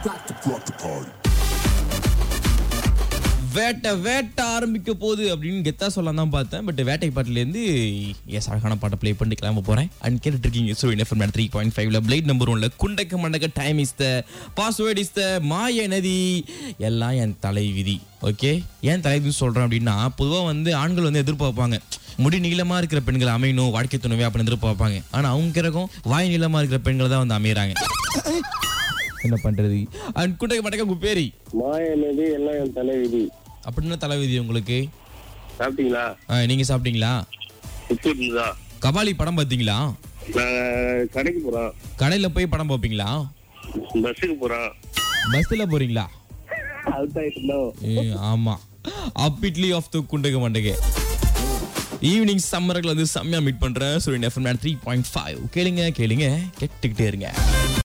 got to rock the party. வேட்டை வேட்டை ஆரம்பிக்க போகுது அப்படின்னு கெத்தா சொல்லலாம் தான் பார்த்தேன் பட் வேட்டை பாட்டிலேருந்து எஸ் அழகான பாட்டை ப்ளே பண்ணி கிளம்ப போகிறேன் அண்ட் கேட்டுட்டு இருக்கீங்க ஸோ எஃப்எம் த்ரீ பாயிண்ட் ஃபைவ்ல பிளேட் நம்பர் ஒன்ல குண்டக்க மண்டக்க time is the password is the மாய நதி எல்லாம் என் தலைவிதி ஓகே ஏன் தலைவிதின்னு சொல்கிறேன் அப்படின்னா பொதுவாக வந்து ஆண்கள் வந்து எதிர்பார்ப்பாங்க முடி நீளமா இருக்கிற பெண்கள் அமையணும் வாழ்க்கை துணைவே அப்படின்னு எதிர்பார்ப்பாங்க ஆனா அவங்க கிரகம் வாய் நீளமா இருக்கிற பெண்கள் தான் வந்து அமையறாங்க என்ன பண்றது அண்ட் குண்டக்க மண்டக்க உங்க பேரி மாயனது எல்லாம் என் தலைவிதி அப்படின்னு தலைவிதி உங்களுக்கு சாப்பிட்டீங்களா ஆ, நீங்க சாப்பிட்டீங்களா உப்பு இருந்ததா கபாலி படம் பார்த்தீங்களா நான் கடைக்கு போறோம் கடையில போய் படம் பார்ப்பீங்களா பஸ்ஸுக்கு போறோம் பஸ்ல போறீங்களா அவுட் ஆயிட்டோம் ஏ, ஆமா அப்பிட்லி ஆஃப் த குண்டக மண்டகை ஈவினிங் சம்மர்கள் வந்து செம்மையா மீட் பண்றேன் so FM three point five கேளுங்க கேளுங்க கேட்டுக்கிட்டே இருங்க